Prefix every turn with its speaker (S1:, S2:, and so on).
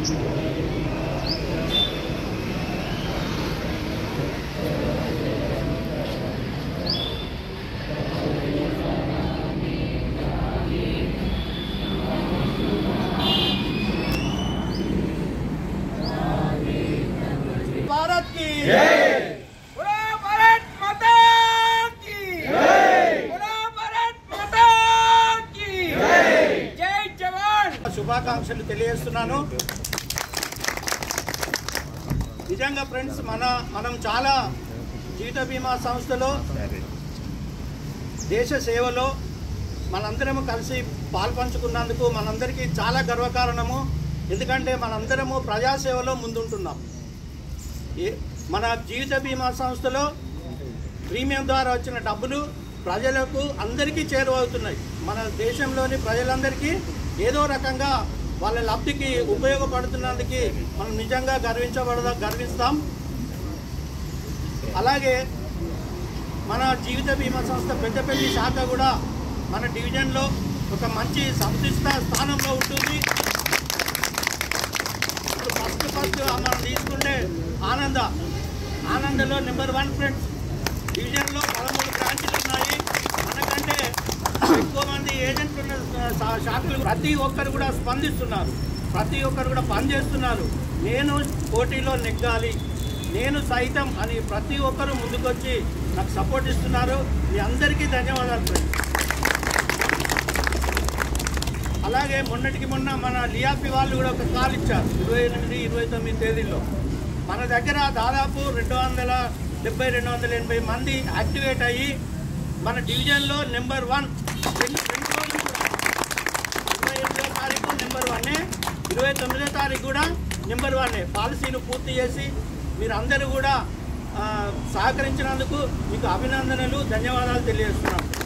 S1: भारत की बोलो भारत माता की बोलो भारत माता की జై జవాన్ శుభాకాంక్షలు తెలియజేస్తున్నాను నిజంగా ఫ్రెండ్స్ మన మనం చాలా జీవిత బీమా సంస్థలో దేశ సేవలో మనందరము కలిసి పాల్పంచుకున్నందుకు మనందరికీ చాలా గర్వకారణము ఎందుకంటే మనందరము ప్రజాసేవలో ముందుంటున్నాం ఏ- మన జీవిత బీమా సంస్థలో ప్రీమియం ద్వారా వచ్చిన డబ్బులు ప్రజలకు అందరికీ చేరువవుతున్నాయి మన దేశంలోని ప్రజలందరికీ ఏదో రకంగా వాళ్ళ లబ్ధికి ఉపయోగపడుతున్నందుకు మనం నిజంగా గర్వించబడదా గర్విస్తాం అలాగే మన జీవిత బీమా సంస్థ పెద్దపల్లి శాఖ కూడా మన డివిజన్లో ఒక మంచి సంస్థ స్థానంలో ఉంటుంది ఇప్పుడు ఫస్ట్ ఫస్ట్ మనం తీసుకుంటే ఆనంద ఆనందలో నెంబర్ వన్ ఫ్రెండ్స్ డివిజన్లో పదమూడు బ్రాంచ్లు ఉన్నాయి మనకంటే ఎక్కువ మంది ఏజెంట్లు ఉన్న శా- శాఖలు ప్రతి ఒక్కరు కూడా స్పందిస్తున్నారు ప్రతి ఒక్కరు కూడా పనిచేస్తున్నారు నేను పోటీలో నెగ్గాలి నేను సైతం అని ప్రతి ఒక్కరు ముందుకొచ్చి నాకు సపోర్ట్ ఇస్తున్నారు మీ అందరికీ ధన్యవాదాలు ఫ్రెండ్స్ అలాగే మొన్నటికి మొన్న మన లియాపి వాళ్ళు కూడా ఒక కాల్ ఇచ్చారు ఇరవై ఎనిమిది ఇరవై తొమ్మిది తేదీలో మన దగ్గర దాదాపు రెండు వందల డెబ్బై రెండు వందల ఎనభై మంది యాక్టివేట్ అయ్యి మన డివిజన్లో నెంబర్ వన్ రెండు రెండు రోజులు కూడా ఇరవై ఎనిమిదో తారీఖు నెంబర్ వన్నే ఇరవై తొమ్మిదో తారీఖు కూడా నెంబర్ వన్నే పాలసీలు పూర్తి చేసి మీరు అందరూ కూడా ఆ, సహకరించినందుకు మీకు అభినందనలు ధన్యవాదాలు తెలియజేస్తున్నాను